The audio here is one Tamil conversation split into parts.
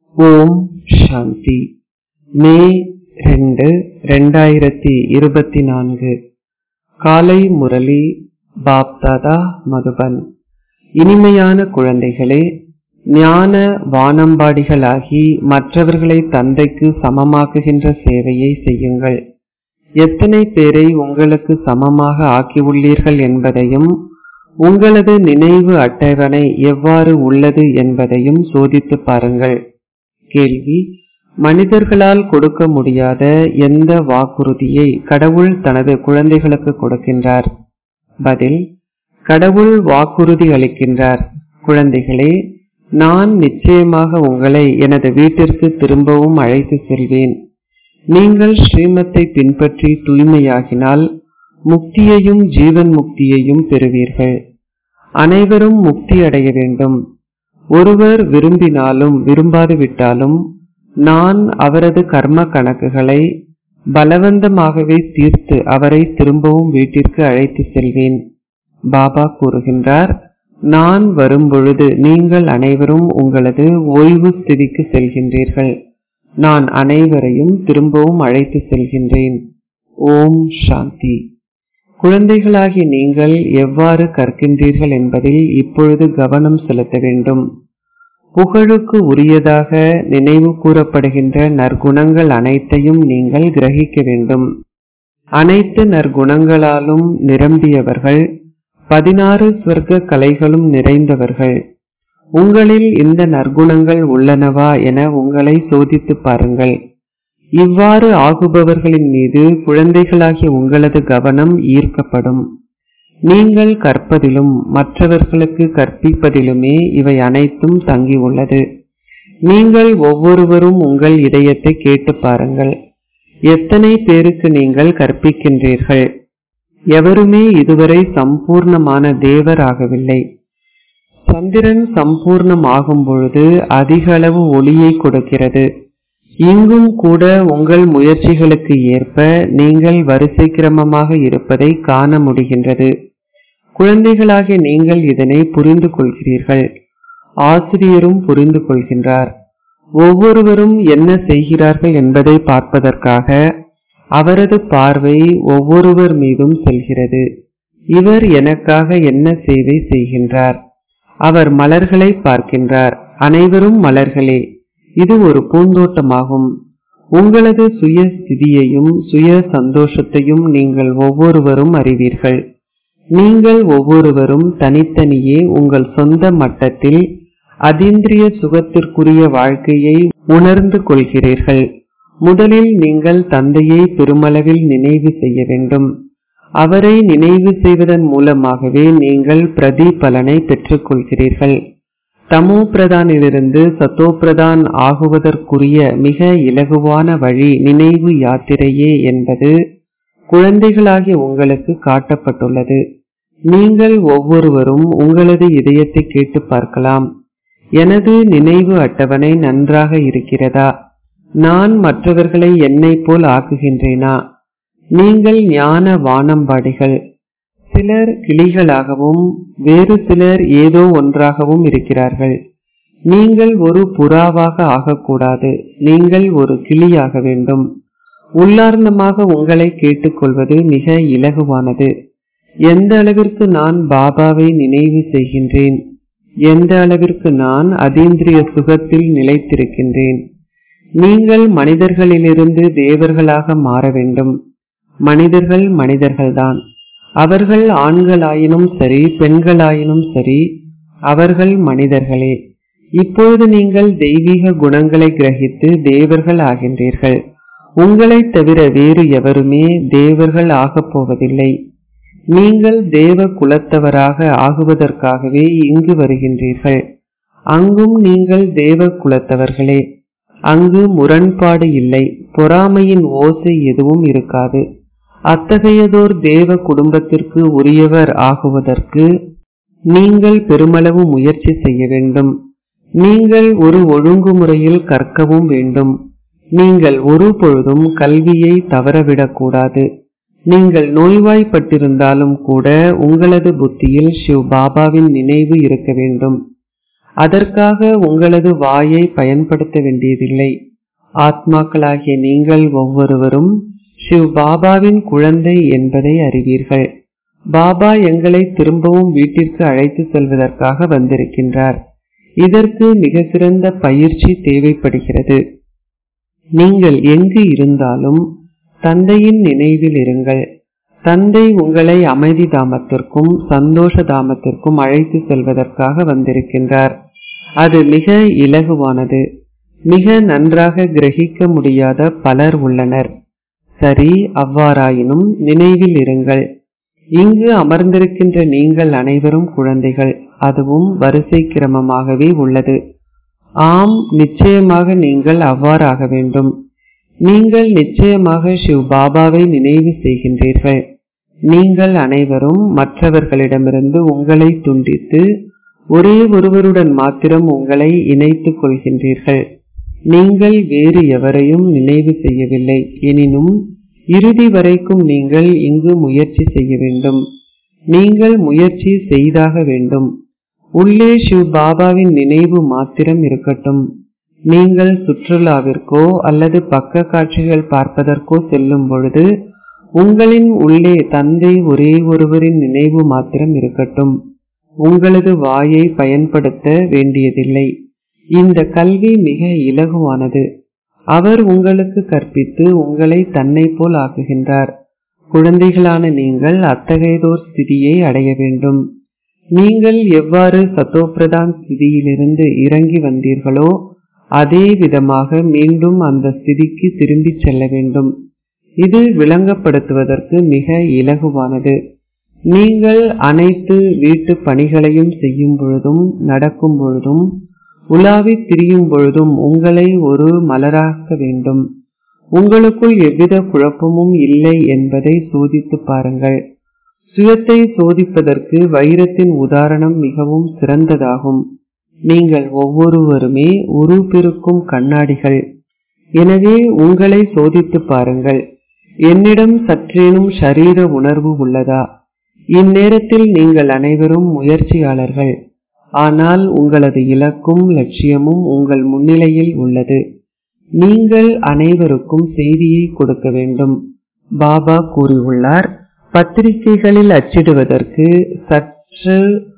ஓம் சாந்தி மே ரெண்டு ரெண்டாயிரத்தி இருபத்தி நான்கு காலை முரளி பாப்தாதா மதுபன் இனிமையான குழந்தைகளே ஞான வானம்பாடிகளாகி மற்றவர்களை தந்தைக்கு சமமாக்குகின்ற சேவையை செய்யுங்கள் எத்தனை பேரை உங்களுக்கு சமமாக ஆக்கியுள்ளீர்கள் என்பதையும் உங்களது நினைவு அட்டவணை எவ்வாறு உள்ளது என்பதையும் சோதித்து பாருங்கள் கேள்வி மனிதர்களால் கொடுக்க முடியாத எந்த வாக்குறுதியை கடவுள் தனது குழந்தைகளுக்கு கொடுக்கின்றார் பதில் கடவுள் வாக்குறுதி அளிக்கின்றார் குழந்தைகளே நான் நிச்சயமாக உங்களை எனது வீட்டிற்கு திரும்பவும் அழைத்து செல்வேன் நீங்கள் ஸ்ரீமத்தை பின்பற்றி தூய்மையாகினால் முக்தியையும் ஜீவன் முக்தியையும் பெறுவீர்கள் அனைவரும் முக்தி அடைய வேண்டும் ஒருவர் விரும்பினாலும் விரும்பாது விட்டாலும் நான் அவரது கர்ம கணக்குகளை பலவந்தமாகவே தீர்த்து அவரை திரும்பவும் வீட்டிற்கு அழைத்து செல்வேன் பாபா கூறுகின்றார் நான் வரும்பொழுது நீங்கள் அனைவரும் உங்களது ஓய்வு ஸ்திதிக்கு செல்கின்றீர்கள் நான் அனைவரையும் திரும்பவும் அழைத்து செல்கின்றேன் ஓம் சாந்தி குழந்தைகளாகி நீங்கள் எவ்வாறு கற்கின்றீர்கள் என்பதில் இப்பொழுது கவனம் செலுத்த வேண்டும் புகழுக்கு உரியதாக நினைவு கூறப்படுகின்ற நற்குணங்கள் அனைத்தையும் நீங்கள் கிரகிக்க வேண்டும் அனைத்து நற்குணங்களாலும் நிரம்பியவர்கள் பதினாறு ஸ்வர்க்க கலைகளும் நிறைந்தவர்கள் உங்களில் இந்த நற்குணங்கள் உள்ளனவா என உங்களை சோதித்து பாருங்கள் இவ்வாறு ஆகுபவர்களின் மீது குழந்தைகளாகிய உங்களது கவனம் ஈர்க்கப்படும் நீங்கள் கற்பதிலும் மற்றவர்களுக்கு கற்பிப்பதிலுமே இவை அனைத்தும் தங்கியுள்ளது நீங்கள் ஒவ்வொருவரும் உங்கள் இதயத்தை கேட்டு பாருங்கள் எத்தனை பேருக்கு நீங்கள் கற்பிக்கின்றீர்கள் எவருமே இதுவரை சம்பூர்ணமான தேவர் ஆகவில்லை சந்திரன் சம்பூர்ணம் ஆகும் பொழுது அதிக அளவு ஒளியை கொடுக்கிறது இங்கும் கூட உங்கள் முயற்சிகளுக்கு ஏற்ப நீங்கள் வரிசை கிரமமாக இருப்பதை காண முடிகின்றது குழந்தைகளாகிய நீங்கள் இதனை புரிந்து கொள்கிறீர்கள் ஆசிரியரும் புரிந்து கொள்கின்றார் ஒவ்வொருவரும் என்ன செய்கிறார்கள் என்பதை பார்ப்பதற்காக அவரது பார்வை ஒவ்வொருவர் மீதும் செல்கிறது இவர் எனக்காக என்ன சேவை செய்கின்றார் அவர் மலர்களை பார்க்கின்றார் அனைவரும் மலர்களே இது ஒரு பூந்தோட்டமாகும் உங்களது சுய ஸ்திதியையும் சுய சந்தோஷத்தையும் நீங்கள் ஒவ்வொருவரும் அறிவீர்கள் நீங்கள் ஒவ்வொருவரும் தனித்தனியே உங்கள் சொந்த மட்டத்தில் அதீந்திரிய சுகத்திற்குரிய வாழ்க்கையை உணர்ந்து கொள்கிறீர்கள் முதலில் நீங்கள் தந்தையை பெருமளவில் நினைவு செய்ய வேண்டும் அவரை நினைவு செய்வதன் மூலமாகவே நீங்கள் பிரதிபலனை பெற்றுக்கொள்கிறீர்கள் தமோ பிரதானிலிருந்து சத்தோ பிரதான் ஆகுவதற்குரிய மிக இலகுவான வழி நினைவு யாத்திரையே என்பது குழந்தைகளாகிய உங்களுக்கு காட்டப்பட்டுள்ளது நீங்கள் ஒவ்வொருவரும் உங்களது இதயத்தை கேட்டு பார்க்கலாம் எனது நினைவு அட்டவணை நன்றாக இருக்கிறதா நான் மற்றவர்களை என்னை போல் ஆக்குகின்றேனா நீங்கள் ஞான வானம்பாடிகள் சிலர் கிளிகளாகவும் வேறு சிலர் ஏதோ ஒன்றாகவும் இருக்கிறார்கள் நீங்கள் ஒரு புறாவாக ஆகக்கூடாது நீங்கள் ஒரு கிளியாக வேண்டும் உள்ளார்ந்தமாக உங்களை கேட்டுக்கொள்வது மிக இலகுவானது எந்த அளவிற்கு நான் பாபாவை நினைவு செய்கின்றேன் எந்த அளவிற்கு நான் அதீந்திரிய சுகத்தில் நிலைத்திருக்கின்றேன் நீங்கள் மனிதர்களிலிருந்து தேவர்களாக மாற வேண்டும் மனிதர்கள் மனிதர்கள்தான் அவர்கள் ஆண்களாயினும் சரி பெண்களாயினும் சரி அவர்கள் மனிதர்களே இப்பொழுது நீங்கள் தெய்வீக குணங்களை கிரகித்து தேவர்கள் ஆகின்றீர்கள் உங்களை தவிர வேறு எவருமே தேவர்கள் ஆகப் போவதில்லை நீங்கள் தேவ குலத்தவராக ஆகுவதற்காகவே இங்கு வருகின்றீர்கள் அங்கும் நீங்கள் தேவ குலத்தவர்களே அங்கு முரண்பாடு இல்லை பொறாமையின் ஓசை எதுவும் இருக்காது அத்தகையதோர் தேவ குடும்பத்திற்கு உரியவர் ஆகுவதற்கு நீங்கள் பெருமளவு முயற்சி செய்ய வேண்டும் நீங்கள் ஒரு ஒழுங்குமுறையில் கற்கவும் வேண்டும் நீங்கள் ஒரு பொழுதும் கல்வியை தவறவிடக்கூடாது நீங்கள் நோய்வாய்ப்பட்டிருந்தாலும் கூட உங்களது புத்தியில் சிவ் பாபாவின் நினைவு இருக்க வேண்டும் அதற்காக உங்களது வாயை பயன்படுத்த வேண்டியதில்லை ஆத்மாக்களாகிய நீங்கள் ஒவ்வொருவரும் சிவ் பாபாவின் குழந்தை என்பதை அறிவீர்கள் பாபா எங்களை திரும்பவும் வீட்டிற்கு அழைத்து செல்வதற்காக வந்திருக்கின்றார் இதற்கு மிக சிறந்த பயிற்சி தேவைப்படுகிறது நீங்கள் எங்கு இருந்தாலும் தந்தையின் நினைவில் இருங்கள் தந்தை உங்களை அமைதி தாமத்திற்கும் சந்தோஷ தாமத்திற்கும் அழைத்து செல்வதற்காக வந்திருக்கின்றார் அது மிக இலகுவானது மிக நன்றாக கிரகிக்க முடியாத பலர் உள்ளனர் சரி அவ்வாறாயினும் நினைவில் இருங்கள் இங்கு அமர்ந்திருக்கின்ற நீங்கள் அனைவரும் குழந்தைகள் அதுவும் வரிசை கிரமமாகவே உள்ளது ஆம் நிச்சயமாக நீங்கள் அவ்வாறாக வேண்டும் நீங்கள் நிச்சயமாக சிவ் பாபாவை நினைவு செய்கின்றீர்கள் நீங்கள் அனைவரும் மற்றவர்களிடமிருந்து உங்களை துண்டித்து ஒரே ஒருவருடன் மாத்திரம் உங்களை இணைத்துக் கொள்கின்றீர்கள் நீங்கள் வேறு எவரையும் நினைவு செய்யவில்லை எனினும் இறுதி வரைக்கும் நீங்கள் இங்கு முயற்சி செய்ய வேண்டும் நீங்கள் முயற்சி செய்தாக வேண்டும் உள்ளே சிவ் பாபாவின் நினைவு மாத்திரம் இருக்கட்டும் நீங்கள் சுற்றுலாவிற்கோ அல்லது பக்க காட்சிகள் பார்ப்பதற்கோ செல்லும் பொழுது உங்களின் உள்ளே தந்தை ஒரே ஒருவரின் நினைவு மாத்திரம் இருக்கட்டும் உங்களது வாயை பயன்படுத்த வேண்டியதில்லை இந்த கல்வி மிக இலகுவானது அவர் உங்களுக்கு கற்பித்து உங்களை தன்னை போல் ஆக்குகின்றார் குழந்தைகளான நீங்கள் அத்தகையதோர் ஸ்திதியை அடைய வேண்டும் நீங்கள் எவ்வாறு சத்தோப்பிரதான் ஸ்திதியிலிருந்து இறங்கி வந்தீர்களோ அதே விதமாக மீண்டும் அந்த ஸ்திதிக்கு திரும்பிச் செல்ல வேண்டும் இது விளங்கப்படுத்துவதற்கு மிக இலகுவானது நீங்கள் அனைத்து வீட்டு பணிகளையும் செய்யும் பொழுதும் நடக்கும் பொழுதும் உலாவி திரியும் பொழுதும் உங்களை ஒரு மலராக்க வேண்டும் உங்களுக்குள் எவ்வித குழப்பமும் இல்லை என்பதை சோதித்து பாருங்கள் சுயத்தை சோதிப்பதற்கு வைரத்தின் உதாரணம் மிகவும் சிறந்ததாகும் நீங்கள் ஒவ்வொருவருமே உருப்பெருக்கும் கண்ணாடிகள் எனவே உங்களை சோதித்து பாருங்கள் என்னிடம் சற்றேனும் ஷரீர உணர்வு உள்ளதா இந்நேரத்தில் நீங்கள் அனைவரும் முயற்சியாளர்கள் ஆனால் உங்களது இலக்கும் லட்சியமும் உங்கள் முன்னிலையில் உள்ளது நீங்கள் அனைவருக்கும் செய்தியை கொடுக்க வேண்டும் பாபா கூறியுள்ளார் பத்திரிகைகளில் அச்சிடுவதற்கு சற்று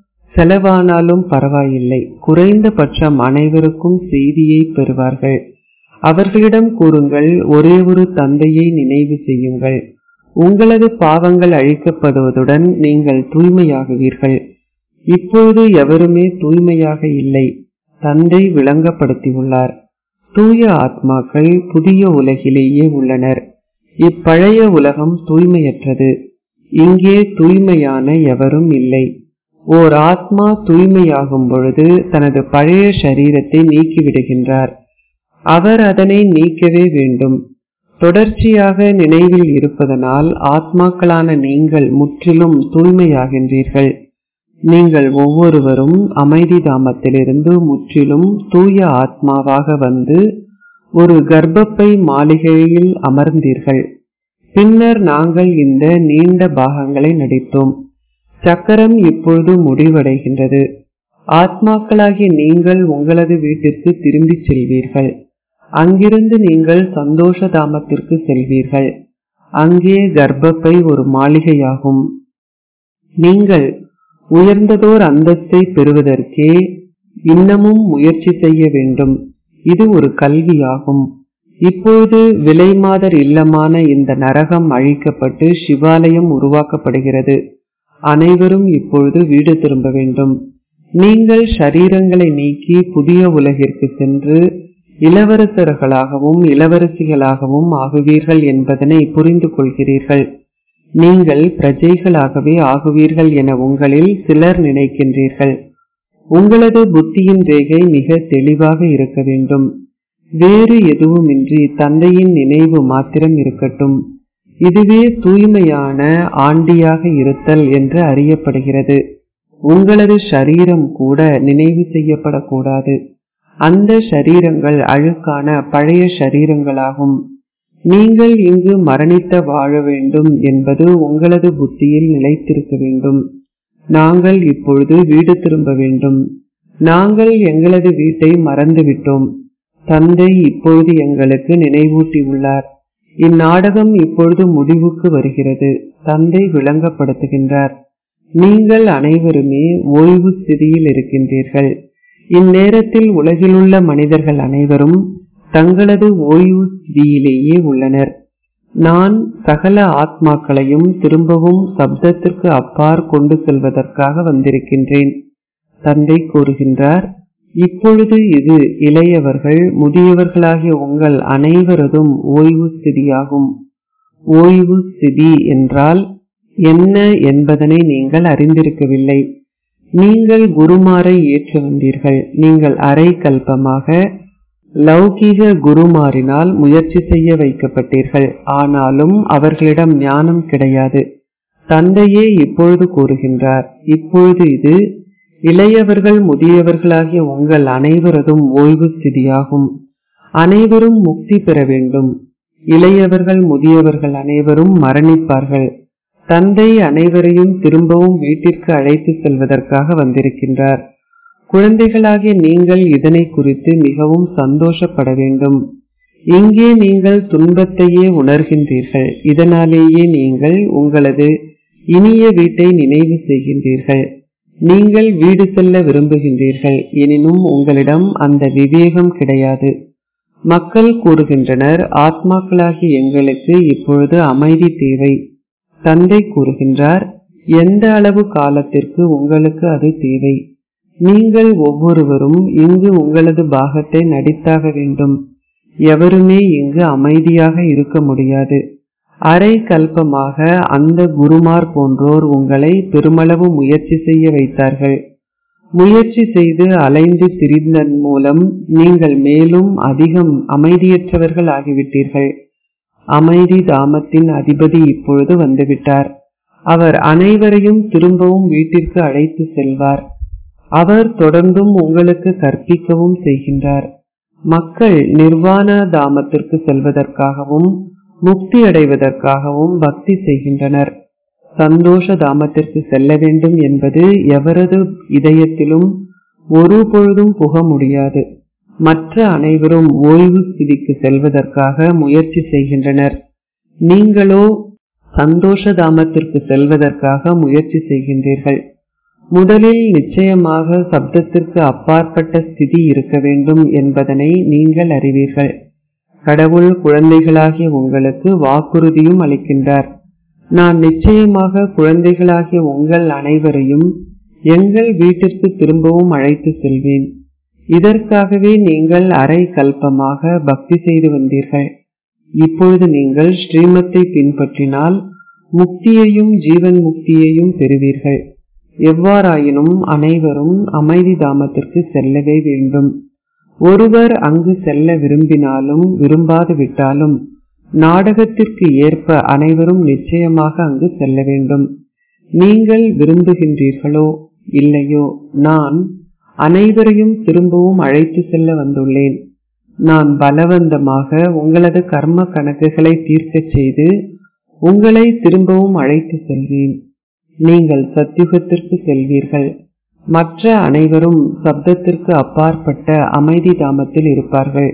செலவானாலும் பரவாயில்லை குறைந்தபட்சம் அனைவருக்கும் செய்தியை பெறுவார்கள் அவர்களிடம் கூறுங்கள் ஒரே ஒரு தந்தையை நினைவு செய்யுங்கள் உங்களது பாவங்கள் அழிக்கப்படுவதுடன் நீங்கள் தூய்மையாகுவீர்கள் இப்போது எவருமே தூய்மையாக இல்லை தந்தை விளங்கப்படுத்தியுள்ளார் தூய ஆத்மாக்கள் புதிய உலகிலேயே உள்ளனர் இப்பழைய உலகம் தூய்மையற்றது இங்கே தூய்மையான எவரும் இல்லை ஓர் ஆத்மா தூய்மையாகும் பொழுது தனது பழைய சரீரத்தை நீக்கிவிடுகின்றார் அவர் அதனை நீக்கவே வேண்டும் தொடர்ச்சியாக நினைவில் இருப்பதனால் ஆத்மாக்களான நீங்கள் முற்றிலும் தூய்மையாகின்றீர்கள் நீங்கள் ஒவ்வொருவரும் அமைதி தாமத்திலிருந்து முற்றிலும் தூய ஆத்மாவாக வந்து ஒரு கர்ப்பப்பை மாளிகையில் அமர்ந்தீர்கள் பின்னர் நாங்கள் இந்த நீண்ட பாகங்களை நடித்தோம் சக்கரம் இப்பொழுது முடிவடைகின்றது ஆத்மாக்களாகிய நீங்கள் உங்களது வீட்டிற்கு திரும்பிச் செல்வீர்கள் அங்கிருந்து நீங்கள் சந்தோஷ தாமத்திற்கு செல்வீர்கள் அங்கே கர்ப்பப்பை ஒரு மாளிகையாகும் நீங்கள் உயர்ந்ததோர் அந்தஸ்தை பெறுவதற்கே இன்னமும் முயற்சி செய்ய வேண்டும் இது ஒரு கல்வியாகும் இப்போது விலைமாதர் இல்லமான இந்த நரகம் அழிக்கப்பட்டு சிவாலயம் உருவாக்கப்படுகிறது அனைவரும் இப்பொழுது வீடு திரும்ப வேண்டும் நீங்கள் ஷரீரங்களை நீக்கி புதிய உலகிற்கு சென்று இளவரசர்களாகவும் இளவரசிகளாகவும் ஆகுவீர்கள் என்பதனை புரிந்து கொள்கிறீர்கள் நீங்கள் பிரஜைகளாகவே ஆகுவீர்கள் என உங்களில் சிலர் நினைக்கின்றீர்கள் உங்களது புத்தியின் ரேகை மிக தெளிவாக இருக்க வேண்டும் வேறு எதுவுமின்றி தந்தையின் நினைவு மாத்திரம் இருக்கட்டும் இதுவே தூய்மையான ஆண்டியாக இருத்தல் என்று அறியப்படுகிறது உங்களது ஷரீரம் கூட நினைவு செய்யப்படக்கூடாது அந்த ஷரீரங்கள் அழுக்கான பழைய ஷரீரங்களாகும் நீங்கள் இங்கு மரணித்த வாழ வேண்டும் என்பது உங்களது புத்தியில் நிலைத்திருக்க வேண்டும் நாங்கள் இப்பொழுது வீடு திரும்ப வேண்டும் நாங்கள் எங்களது வீட்டை மறந்துவிட்டோம் தந்தை இப்பொழுது எங்களுக்கு நினைவூட்டி உள்ளார் இந்நாடகம் இப்பொழுது முடிவுக்கு வருகிறது தந்தை விளங்கப்படுத்துகின்றார் நீங்கள் அனைவருமே ஓய்வு ஸ்திதியில் இருக்கின்றீர்கள் இந்நேரத்தில் உலகிலுள்ள மனிதர்கள் அனைவரும் தங்களது ஓய்வு ஸ்திதியிலேயே உள்ளனர் நான் சகல ஆத்மாக்களையும் திரும்பவும் சப்தத்திற்கு அப்பார் கொண்டு செல்வதற்காக வந்திருக்கின்றேன் தந்தை கூறுகின்றார் இப்பொழுது இது இளையவர்கள் முதியவர்களாகிய உங்கள் அனைவரதும் ஓய்வு ஸ்திதியாகும் ஓய்வு ஸ்திதி என்றால் என்ன என்பதனை நீங்கள் அறிந்திருக்கவில்லை நீங்கள் குருமாரை ஏற்று வந்தீர்கள் நீங்கள் அரை கல்பமாக லௌகீக குருமாரினால் முயற்சி செய்ய வைக்கப்பட்டீர்கள் ஆனாலும் அவர்களிடம் ஞானம் கிடையாது தந்தையே இப்பொழுது கூறுகின்றார் இப்பொழுது இது இளையவர்கள் முதியவர்களாகிய உங்கள் அனைவரதும் ஓய்வு ஸ்திதியாகும் அனைவரும் முக்தி பெற வேண்டும் இளையவர்கள் முதியவர்கள் அனைவரும் மரணிப்பார்கள் தந்தை அனைவரையும் திரும்பவும் வீட்டிற்கு அழைத்து செல்வதற்காக வந்திருக்கின்றார் குழந்தைகளாகிய நீங்கள் இதனை குறித்து மிகவும் சந்தோஷப்பட வேண்டும் இங்கே நீங்கள் துன்பத்தையே உணர்கின்றீர்கள் இதனாலேயே நீங்கள் உங்களது இனிய வீட்டை நினைவு செய்கின்றீர்கள் நீங்கள் வீடு செல்ல விரும்புகின்றீர்கள் எனினும் உங்களிடம் அந்த விவேகம் கிடையாது மக்கள் கூறுகின்றனர் ஆத்மாக்களாகிய எங்களுக்கு இப்பொழுது அமைதி தேவை தந்தை கூறுகின்றார் எந்த அளவு காலத்திற்கு உங்களுக்கு அது தேவை நீங்கள் ஒவ்வொருவரும் இங்கு உங்களது பாகத்தை நடித்தாக வேண்டும் எவருமே இங்கு அமைதியாக இருக்க முடியாது அரை கல்பமாக அந்த குருமார் போன்றோர் உங்களை பெருமளவு முயற்சி செய்ய வைத்தார்கள் முயற்சி செய்து அலைந்து திரிந்தன் மூலம் நீங்கள் மேலும் அதிகம் அமைதியற்றவர்கள் ஆகிவிட்டீர்கள் அமைதி தாமத்தின் அதிபதி இப்பொழுது வந்துவிட்டார் அவர் அனைவரையும் திரும்பவும் வீட்டிற்கு அழைத்து செல்வார் அவர் தொடர்ந்தும் உங்களுக்கு கற்பிக்கவும் செய்கின்றார் மக்கள் நிர்வாண தாமத்திற்கு செல்வதற்காகவும் முக்தி அடைவதற்காகவும் பக்தி செய்கின்றனர் சந்தோஷ தாமத்திற்கு செல்ல வேண்டும் என்பது எவரது இதயத்திலும் ஒரு பொழுதும் புக முடியாது மற்ற அனைவரும் ஓய்வு ஸ்திதிக்கு செல்வதற்காக முயற்சி செய்கின்றனர் நீங்களோ சந்தோஷ தாமத்திற்கு செல்வதற்காக முயற்சி செய்கின்றீர்கள் முதலில் நிச்சயமாக சப்தத்திற்கு அப்பாற்பட்ட ஸ்திதி இருக்க வேண்டும் என்பதனை நீங்கள் அறிவீர்கள் கடவுள் குழந்தைகளாகிய உங்களுக்கு வாக்குறுதியும் அளிக்கின்றார் நான் நிச்சயமாக குழந்தைகளாகிய உங்கள் அனைவரையும் எங்கள் வீட்டிற்கு திரும்பவும் அழைத்து செல்வேன் இதற்காகவே நீங்கள் அரை கல்பமாக பக்தி செய்து வந்தீர்கள் இப்பொழுது நீங்கள் ஸ்ரீமத்தை பின்பற்றினால் முக்தியையும் ஜீவன் முக்தியையும் பெறுவீர்கள் எவ்வாறாயினும் அனைவரும் அமைதி தாமத்திற்கு செல்லவே வேண்டும் ஒருவர் அங்கு செல்ல விரும்பினாலும் விரும்பாது விட்டாலும் நாடகத்திற்கு ஏற்ப அனைவரும் நிச்சயமாக அங்கு செல்ல வேண்டும் நீங்கள் விரும்புகின்றீர்களோ இல்லையோ நான் அனைவரையும் திரும்பவும் அழைத்து செல்ல வந்துள்ளேன் நான் பலவந்தமாக உங்களது கர்ம கணக்குகளை தீர்க்கச் செய்து உங்களை திரும்பவும் அழைத்து செல்வேன் நீங்கள் சத்தியுகத்திற்கு செல்வீர்கள் மற்ற அனைவரும் சப்தத்திற்கு அப்பாற்பட்ட அமைதி தாமத்தில் இருப்பார்கள்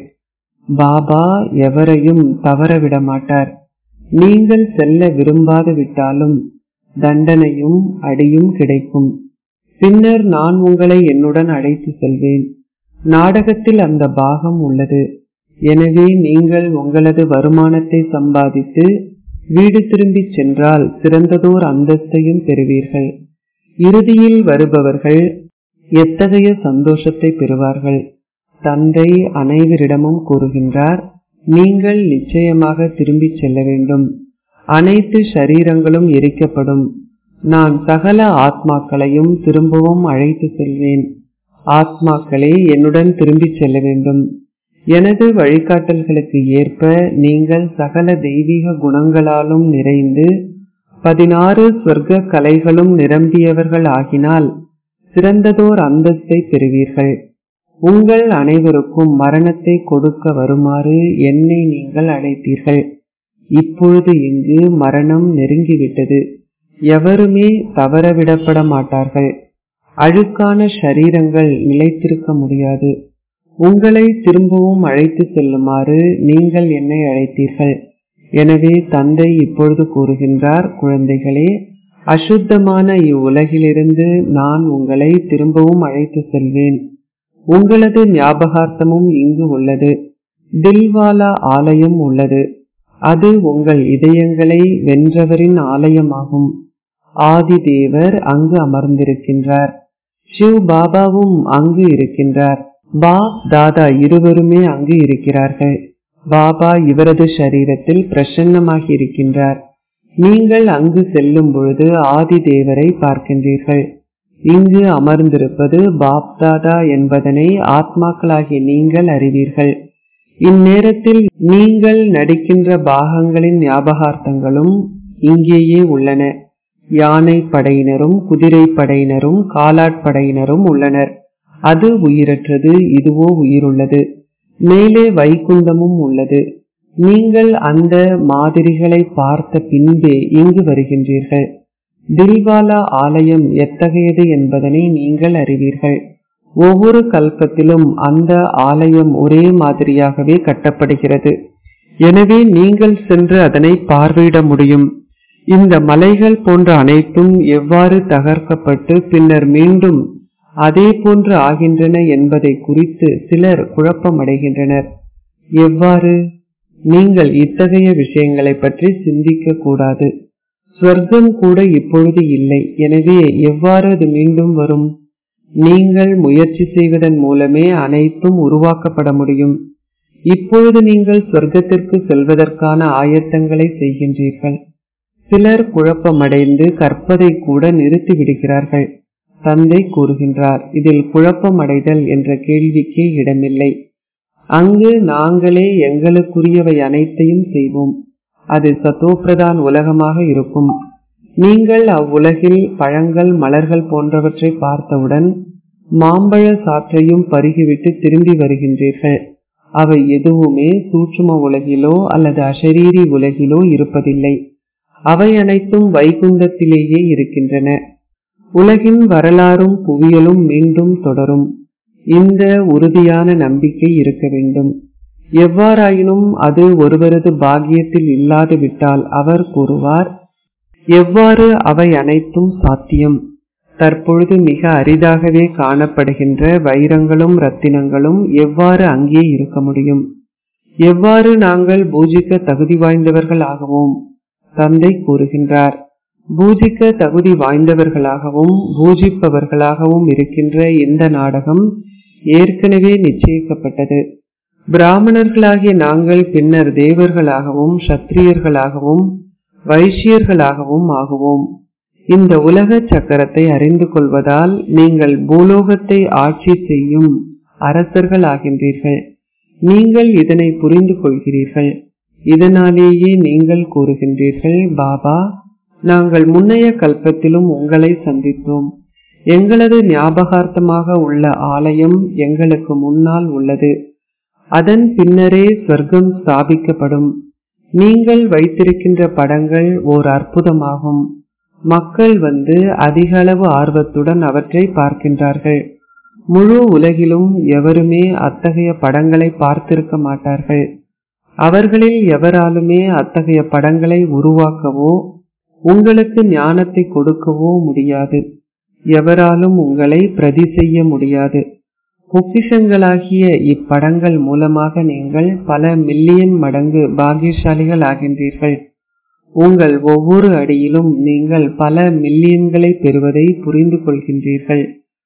பாபா எவரையும் தவற விட மாட்டார் நீங்கள் செல்ல விரும்பாது விட்டாலும் தண்டனையும் அடியும் கிடைக்கும் பின்னர் நான் உங்களை என்னுடன் அழைத்து செல்வேன் நாடகத்தில் அந்த பாகம் உள்ளது எனவே நீங்கள் உங்களது வருமானத்தை சம்பாதித்து வீடு திரும்பி சென்றால் சிறந்ததோர் அந்தஸ்தையும் பெறுவீர்கள் இறுதியில் வருபவர்கள் எத்தகைய சந்தோஷத்தை பெறுவார்கள் தந்தை அனைவரிடமும் கூறுகின்றார் நீங்கள் நிச்சயமாக திரும்பிச் செல்ல வேண்டும் அனைத்து ஷரீரங்களும் எரிக்கப்படும் நான் சகல ஆத்மாக்களையும் திரும்பவும் அழைத்து செல்வேன் ஆத்மாக்களே என்னுடன் திரும்பிச் செல்ல வேண்டும் எனது வழிகாட்டல்களுக்கு ஏற்ப நீங்கள் சகல தெய்வீக குணங்களாலும் நிறைந்து பதினாறு சொர்க்க கலைகளும் நிரம்பியவர்கள் ஆகினால் சிறந்ததோர் அந்தஸ்தை பெறுவீர்கள் உங்கள் அனைவருக்கும் மரணத்தை கொடுக்க வருமாறு என்னை நீங்கள் அழைத்தீர்கள் இப்பொழுது இங்கு மரணம் நெருங்கிவிட்டது எவருமே தவறவிடப்பட மாட்டார்கள் அழுக்கான ஷரீரங்கள் நிலைத்திருக்க முடியாது உங்களை திரும்பவும் அழைத்து செல்லுமாறு நீங்கள் என்னை அழைத்தீர்கள் எனவே தந்தை இப்பொழுது கூறுகின்றார் குழந்தைகளே அசுத்தமான இவ்வுலகிலிருந்து நான் உங்களை திரும்பவும் அழைத்து செல்வேன் உங்களது ஞாபகார்த்தமும் இங்கு உள்ளது தில்வாலா ஆலயம் உள்ளது அது உங்கள் இதயங்களை வென்றவரின் ஆலயமாகும் ஆதி தேவர் அங்கு அமர்ந்திருக்கின்றார் சிவ் பாபாவும் அங்கு இருக்கின்றார் பாப் தாதா இருவருமே அங்கு இருக்கிறார்கள் பாபா இவரது சரீரத்தில் பிரசன்னமாகி இருக்கின்றார் நீங்கள் அங்கு செல்லும் பொழுது ஆதி தேவரை பார்க்கின்றீர்கள் இங்கு அமர்ந்திருப்பது பாப் தாதா என்பதனை ஆத்மாக்களாகிய நீங்கள் அறிவீர்கள் இந்நேரத்தில் நீங்கள் நடிக்கின்ற பாகங்களின் ஞாபகார்த்தங்களும் இங்கேயே உள்ளன யானை படையினரும் குதிரை படையினரும் காலாட்படையினரும் உள்ளனர் அது உயிரற்றது இதுவோ உயிருள்ளது மேலே வைகுந்தமும் உள்ளது நீங்கள் அந்த மாதிரிகளை பார்த்த பின்பே இங்கு வருகின்றீர்கள் தில்வாலா ஆலயம் எத்தகையது என்பதனை நீங்கள் அறிவீர்கள் ஒவ்வொரு கல்பத்திலும் அந்த ஆலயம் ஒரே மாதிரியாகவே கட்டப்படுகிறது எனவே நீங்கள் சென்று அதனை பார்வையிட முடியும் இந்த மலைகள் போன்ற அனைத்தும் எவ்வாறு தகர்க்கப்பட்டு பின்னர் மீண்டும் அதே போன்று ஆகின்றன என்பதை குறித்து சிலர் குழப்பமடைகின்றனர் எவ்வாறு நீங்கள் இத்தகைய விஷயங்களை பற்றி சிந்திக்க கூடாது ஸ்வர்க்கம் கூட இப்பொழுது இல்லை எனவே எவ்வாறு அது மீண்டும் வரும் நீங்கள் முயற்சி செய்வதன் மூலமே அனைத்தும் உருவாக்கப்பட முடியும் இப்பொழுது நீங்கள் சொர்க்கத்திற்கு செல்வதற்கான ஆயத்தங்களை செய்கின்றீர்கள் சிலர் குழப்பமடைந்து கற்பதை கூட நிறுத்தி விடுகிறார்கள் தந்தை கூறுகின்றார் இதில் குழப்பமடைதல் என்ற கேள்விக்கே இடமில்லை அங்கு நாங்களே எங்களுக்குரியவை அனைத்தையும் செய்வோம் அது சத்தோப்பிரதான் உலகமாக இருக்கும் நீங்கள் அவ்வுலகில் பழங்கள் மலர்கள் போன்றவற்றை பார்த்தவுடன் மாம்பழ சாற்றையும் பருகிவிட்டு திரும்பி வருகின்றீர்கள் அவை எதுவுமே சூட்சும உலகிலோ அல்லது அஷரீரி உலகிலோ இருப்பதில்லை அவை அனைத்தும் வைகுந்தத்திலேயே இருக்கின்றன உலகின் வரலாறும் புவியலும் மீண்டும் தொடரும் இந்த உறுதியான நம்பிக்கை இருக்க வேண்டும் எவ்வாறாயினும் அது ஒருவரது பாக்கியத்தில் இல்லாது விட்டால் அவர் கூறுவார் எவ்வாறு அவை அனைத்தும் சாத்தியம் தற்பொழுது மிக அரிதாகவே காணப்படுகின்ற வைரங்களும் ரத்தினங்களும் எவ்வாறு அங்கே இருக்க முடியும் எவ்வாறு நாங்கள் பூஜிக்க தகுதி வாய்ந்தவர்கள் ஆகவும் தந்தை கூறுகின்றார் பூஜிக்க தகுதி வாய்ந்தவர்களாகவும் பூஜிப்பவர்களாகவும் இருக்கின்ற இந்த நாடகம் ஏற்கனவே நிச்சயிக்கப்பட்டது பிராமணர்களாகிய நாங்கள் பின்னர் தேவர்களாகவும் சத்திரியர்களாகவும் வைசியர்களாகவும் ஆகுவோம் இந்த உலக சக்கரத்தை அறிந்து கொள்வதால் நீங்கள் பூலோகத்தை ஆட்சி செய்யும் அரசர்கள் ஆகின்றீர்கள் நீங்கள் இதனை புரிந்து கொள்கிறீர்கள் இதனாலேயே நீங்கள் கூறுகின்றீர்கள் பாபா நாங்கள் முன்னைய கல்பத்திலும் உங்களை சந்தித்தோம் எங்களது ஞாபகார்த்தமாக உள்ள ஆலயம் எங்களுக்கு முன்னால் உள்ளது அதன் பின்னரே சொர்க்கம் ஸ்தாபிக்கப்படும் நீங்கள் வைத்திருக்கின்ற படங்கள் ஓர் அற்புதமாகும் மக்கள் வந்து அதிக அளவு ஆர்வத்துடன் அவற்றை பார்க்கின்றார்கள் முழு உலகிலும் எவருமே அத்தகைய படங்களை பார்த்திருக்க மாட்டார்கள் அவர்களில் எவராலுமே அத்தகைய படங்களை உருவாக்கவோ உங்களுக்கு ஞானத்தை கொடுக்கவோ முடியாது எவராலும் உங்களை பிரதி செய்ய முடியாது பொக்கிஷங்களாகிய இப்படங்கள் மூலமாக நீங்கள் பல மில்லியன் மடங்கு பாகியசாலிகள் ஆகின்றீர்கள் உங்கள் ஒவ்வொரு அடியிலும் நீங்கள் பல மில்லியன்களை பெறுவதை புரிந்து கொள்கின்றீர்கள்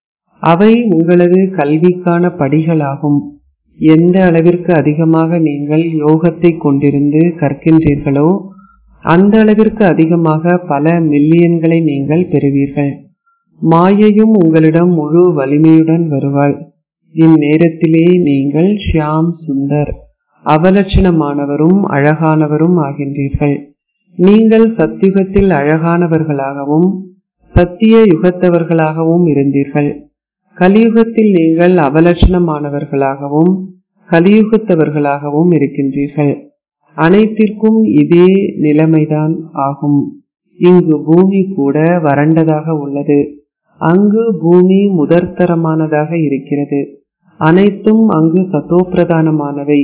அவை உங்களது கல்விக்கான படிகளாகும் எந்த அளவிற்கு அதிகமாக நீங்கள் யோகத்தை கொண்டிருந்து கற்கின்றீர்களோ அந்த அளவிற்கு அதிகமாக பல மில்லியன்களை நீங்கள் பெறுவீர்கள் மாயையும் உங்களிடம் முழு வலிமையுடன் வருவாள் இந்நேரத்திலே நீங்கள் ஷியாம் சுந்தர் அவலட்சணமானவரும் அழகானவரும் ஆகின்றீர்கள் நீங்கள் சத்தியுகத்தில் அழகானவர்களாகவும் சத்திய யுகத்தவர்களாகவும் இருந்தீர்கள் கலியுகத்தில் நீங்கள் அவலட்சணமானவர்களாகவும் கலியுகத்தவர்களாகவும் இருக்கின்றீர்கள் அனைத்திற்கும் இதே நிலைமைதான் ஆகும் இங்கு பூமி கூட வறண்டதாக உள்ளது அங்கு பூமி முதற்தரமானதாக இருக்கிறது அனைத்தும் அங்கு சத்தோப்பிரதானமானவை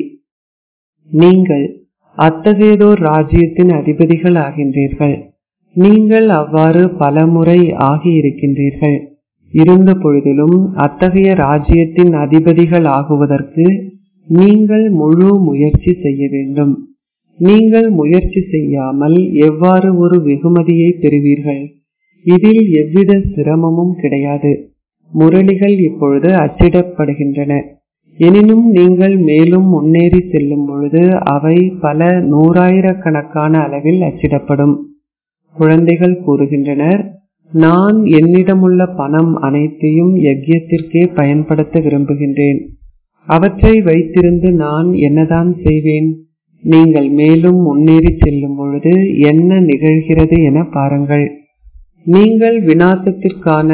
நீங்கள் அத்தகையதோர் ராஜ்யத்தின் அதிபதிகள் ஆகின்றீர்கள் நீங்கள் அவ்வாறு பலமுறை ஆகியிருக்கின்றீர்கள் இருந்த பொழுதிலும் அத்தகைய ராஜ்யத்தின் அதிபதிகள் ஆகுவதற்கு நீங்கள் முழு முயற்சி செய்ய வேண்டும் நீங்கள் முயற்சி செய்யாமல் எவ்வாறு ஒரு வெகுமதியை பெறுவீர்கள் இதில் எவ்வித சிரமமும் கிடையாது முரளிகள் இப்பொழுது அச்சிடப்படுகின்றன எனினும் நீங்கள் மேலும் முன்னேறி செல்லும் பொழுது அவை பல நூறாயிரக்கணக்கான அளவில் அச்சிடப்படும் குழந்தைகள் கூறுகின்றனர் நான் என்னிடமுள்ள பணம் அனைத்தையும் யஜ்யத்திற்கே பயன்படுத்த விரும்புகின்றேன் அவற்றை வைத்திருந்து நான் என்னதான் செய்வேன் நீங்கள் மேலும் முன்னேறி செல்லும் பொழுது என்ன நிகழ்கிறது என பாருங்கள் நீங்கள் வினாசத்திற்கான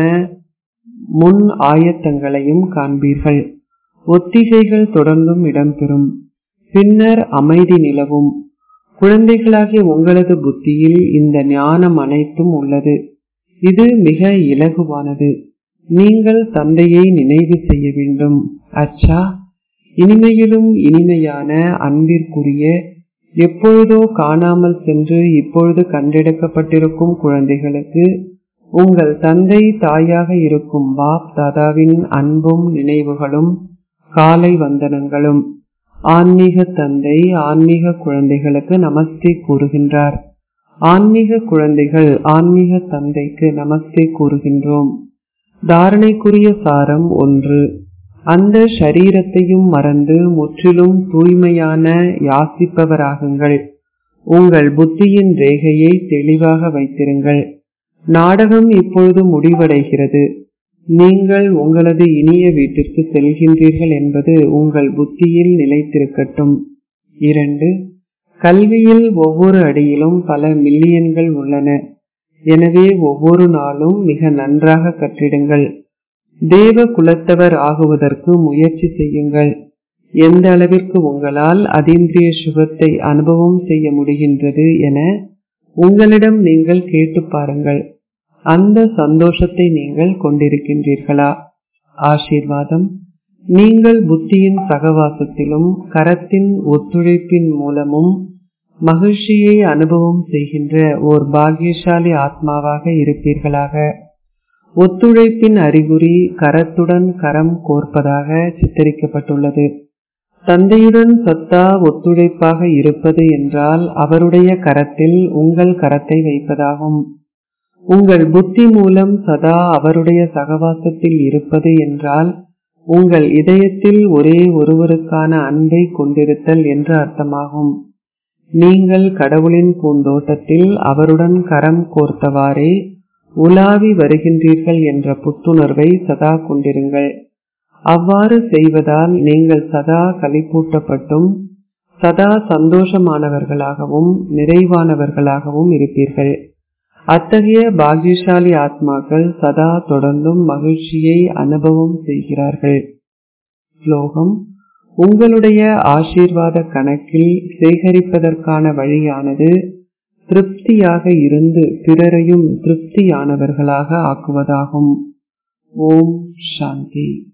முன் ஆயத்தங்களையும் காண்பீர்கள் ஒத்திகைகள் தொடர்ந்தும் இடம்பெறும் பின்னர் அமைதி நிலவும் குழந்தைகளாகிய உங்களது புத்தியில் இந்த ஞானம் அனைத்தும் உள்ளது இது மிக இலகுவானது நீங்கள் தந்தையை நினைவு செய்ய வேண்டும் அச்சா இனிமையிலும் இனிமையான அன்பிற்குரிய எப்பொழுதோ காணாமல் சென்று இப்பொழுது கண்டெடுக்கப்பட்டிருக்கும் குழந்தைகளுக்கு உங்கள் தந்தை தாயாக இருக்கும் பாப் தாதாவின் அன்பும் நினைவுகளும் காலை வந்தனங்களும் ஆன்மீக தந்தை ஆன்மீக குழந்தைகளுக்கு நமஸ்தே கூறுகின்றார் ஆன்மீக குழந்தைகள் ஆன்மீக தந்தைக்கு நமஸ்தே கூறுகின்றோம் தாரணைக்குரிய சாரம் ஒன்று அந்த ஷரீரத்தையும் மறந்து முற்றிலும் தூய்மையான யாசிப்பவராகுங்கள் உங்கள் புத்தியின் ரேகையை தெளிவாக வைத்திருங்கள் நாடகம் இப்பொழுது முடிவடைகிறது நீங்கள் உங்களது இனிய வீட்டிற்கு செல்கின்றீர்கள் என்பது உங்கள் புத்தியில் நிலைத்திருக்கட்டும் இரண்டு கல்வியில் ஒவ்வொரு அடியிலும் பல மில்லியன்கள் உள்ளன எனவே ஒவ்வொரு நாளும் மிக நன்றாக கற்றிடுங்கள் தேவ குலத்தவர் ஆகுவதற்கு முயற்சி செய்யுங்கள் எந்த அளவிற்கு உங்களால் அதீந்திரிய சுகத்தை அனுபவம் செய்ய முடிகின்றது என உங்களிடம் நீங்கள் கேட்டு பாருங்கள் அந்த சந்தோஷத்தை நீங்கள் கொண்டிருக்கின்றீர்களா ஆசீர்வாதம் நீங்கள் புத்தியின் சகவாசத்திலும் கரத்தின் ஒத்துழைப்பின் மூலமும் மகிழ்ச்சியை அனுபவம் செய்கின்ற ஓர் பாக்கியசாலி ஆத்மாவாக இருப்பீர்களாக ஒத்துழைப்பின் அறிகுறி கரத்துடன் கரம் கோர்ப்பதாக சித்தரிக்கப்பட்டுள்ளது தந்தையுடன் சத்தா ஒத்துழைப்பாக இருப்பது என்றால் அவருடைய கரத்தில் உங்கள் கரத்தை வைப்பதாகும் உங்கள் புத்தி மூலம் சதா அவருடைய சகவாசத்தில் இருப்பது என்றால் உங்கள் இதயத்தில் ஒரே ஒருவருக்கான அன்பை கொண்டிருத்தல் என்று அர்த்தமாகும் நீங்கள் கடவுளின் பூந்தோட்டத்தில் அவருடன் கரம் கோர்த்தவாறே உலாவி வருகின்றீர்கள் என்ற புத்துணர்வை சதா கொண்டிருங்கள் அவ்வாறு செய்வதால் நீங்கள் சதா களிப்பூட்டப்பட்டும் சதா சந்தோஷமானவர்களாகவும் நிறைவானவர்களாகவும் இருப்பீர்கள் அத்தகைய பாகியசாலி ஆத்மாக்கள் சதா தொடர்ந்தும் மகிழ்ச்சியை அனுபவம் செய்கிறார்கள் ஸ்லோகம் உங்களுடைய ஆசீர்வாத கணக்கில் சேகரிப்பதற்கான வழியானது திருப்தியாக இருந்து பிறரையும் திருப்தியானவர்களாக ஆக்குவதாகும் ஓம் சாந்தி